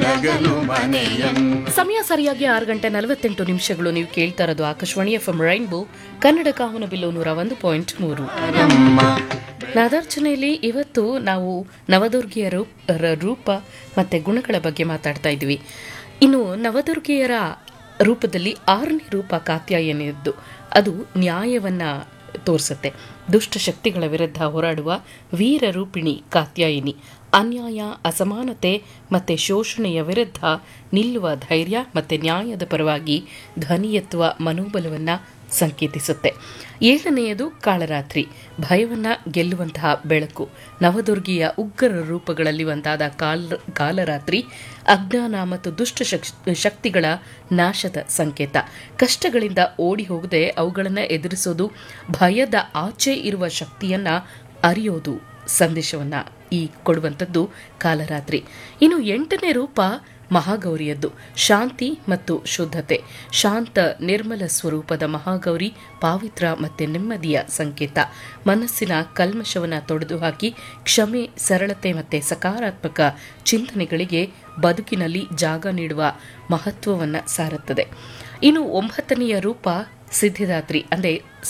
ಹಗಲು ಮನೆಯನ್ನು ಸಮಯ ಸರಿಯಾಗಿ ಆರು ಗಂಟೆ ನಲವತ್ತೆಂಟು ನಿಮಿಷಗಳು ನೀವು ಕೇಳ್ತಾ ಇರೋದು Akashvani F M rainbow Kannada ಕಾಮನ ಬಿಲ್ಲು ನೂರ ಒಂದು ಪಾಯಿಂಟ್ ಮೂರು ನಾದಾರ್ಚನೆಯಲ್ಲಿ ಇವತ್ತು ನಾವು ನವದುರ್ಗಿಯ ರೂಪ್ ರ- ರೂಪ ಮತ್ತೆ ಗುಣಗಳ ಬಗ್ಗೆ ಮಾತಾಡ್ತಾ ಇದ್ವಿ ಇನ್ನು ನವದುರ್ಗಿಯರ ರೂಪದಲ್ಲಿ ಆರನೇ ರೂಪ ಕಾತ್ಯಾಯನಿದ್ದು ಅದು ನ್ಯಾಯವನ್ನ ತೋರಿಸುತ್ತೆ ದುಷ್ಟ ಶಕ್ತಿಗಳ ವಿರುದ್ಧ ಹೋರಾಡುವ ವೀರ ರೂಪಿಣಿ ಕಾತ್ಯಾಯಿನಿ ಅನ್ಯಾಯ ಅಸಮಾನತೆ ಮತ್ತು ಶೋಷಣೆಯ ವಿರುದ್ಧ ನಿಲ್ಲುವ ಧೈರ್ಯ ಮತ್ತು ನ್ಯಾಯದ ಪರವಾಗಿ ಧ್ವನಿ ಎತ್ತುವ ಮನೋಬಲವನ್ನು ಸಂಕೇತಿಸುತ್ತೆ ಏಳನೆಯದು ಕಾಳರಾತ್ರಿ ಭಯವನ್ನ ಗೆಲ್ಲುವಂತಹ ಬೆಳಕು ನವದುರ್ಗಿಯ ಉಗ್ರ ರೂಪಗಳಲ್ಲಿ ಒಂದಾದ ಕಾಲ ಕಾಲರಾತ್ರಿ ಅಜ್ಞಾನ ಮತ್ತು ದುಷ್ಟ ಶಕ್- ಶಕ್ತಿಗಳ ನಾಶದ ಸಂಕೇತ ಕಷ್ಟಗಳಿಂದ ಓಡಿ ಹೋಗದೆ ಅವುಗಳನ್ನು ಎದುರಿಸೋದು ಭಯದ ಆಚೆ ಇರುವ ಶಕ್ತಿಯನ್ನ ಅರಿಯೋದು ಸಂದೇಶವನ್ನ ಈ ಕೊಡುವಂಥದ್ದು ಕಾಲರಾತ್ರಿ ಇನ್ನು ಎಂಟನೇ ರೂಪ ಮಹಾಗೌರಿಯದ್ದು ಶಾಂತಿ ಮತ್ತು ಶುದ್ಧತೆ ಶಾಂತ ನಿರ್ಮಲ ಸ್ವರೂಪದ ಮಹಾಗೌರಿ ಪಾವಿತ್ರ ಮತ್ತು ನೆಮ್ಮದಿಯ ಸಂಕೇತ ಮನಸ್ಸಿನ ಕಲ್ಮಶವನ್ನು ತೊಡೆದು ಹಾಕಿ ಕ್ಷಮೆ ಸರಳತೆ ಮತ್ತು ಸಕಾರಾತ್ಮಕ ಚಿಂತನೆಗಳಿಗೆ ಬದುಕಿನಲ್ಲಿ ಜಾಗ ನೀಡುವ ಮಹತ್ವವನ್ನು ಸಾರುತ್ತದೆ ಇನ್ನು ಒಂಬತ್ತನೆಯ ರೂಪ ಸಿದ್ಧಿದಾತ್ರಿ ಅಂದರೆ